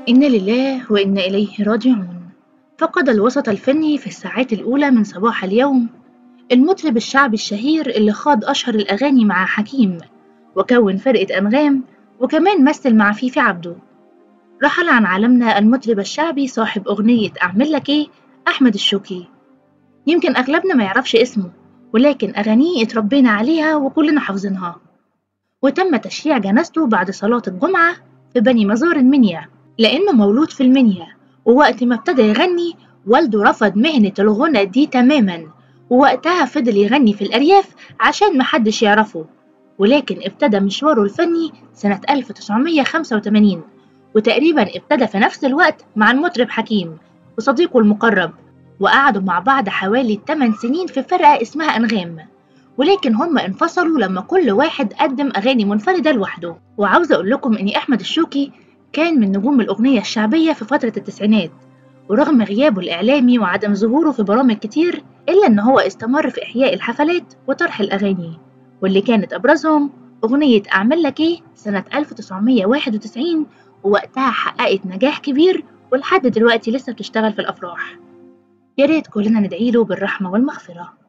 إنا لله وإنا إليه راجعون فقد الوسط الفني في الساعات الأولى من صباح اليوم المطرب الشعبي الشهير اللي خاض أشهر الأغاني مع حكيم وكون فرقة أنغام وكمان مثل مع فيفي عبده رحل عن عالمنا المطرب الشعبي صاحب أغنية أعمل لك إيه أحمد الشوكي يمكن أغلبنا ما يعرفش اسمه ولكن أغانيه اتربينا عليها وكلنا حافظينها وتم تشييع جنازته بعد صلاة الجمعة في بني مزار المنيا لأنه مولود في المنيا ووقت ما ابتدى يغني والده رفض مهنة الغنى دي تماما ووقتها فضل يغني في الأرياف عشان محدش يعرفه ولكن ابتدى مشواره الفني سنة 1985 وتقريبا ابتدى في نفس الوقت مع المطرب حكيم وصديقه المقرب وقعدوا مع بعض حوالي 8 سنين في فرقة اسمها أنغام ولكن هم انفصلوا لما كل واحد قدم أغاني منفردة لوحده وعاوزة أقول لكم إن أحمد الشوكي كان من نجوم الأغنية الشعبية في فترة التسعينات ورغم غيابه الإعلامي وعدم ظهوره في برامج كتير إلا إن هو استمر في إحياء الحفلات وطرح الأغاني واللي كانت أبرزهم أغنية أعمل لك إيه سنة 1991 ووقتها حققت نجاح كبير ولحد دلوقتي لسه بتشتغل في الأفراح يا ريت كلنا ندعيله بالرحمة والمغفرة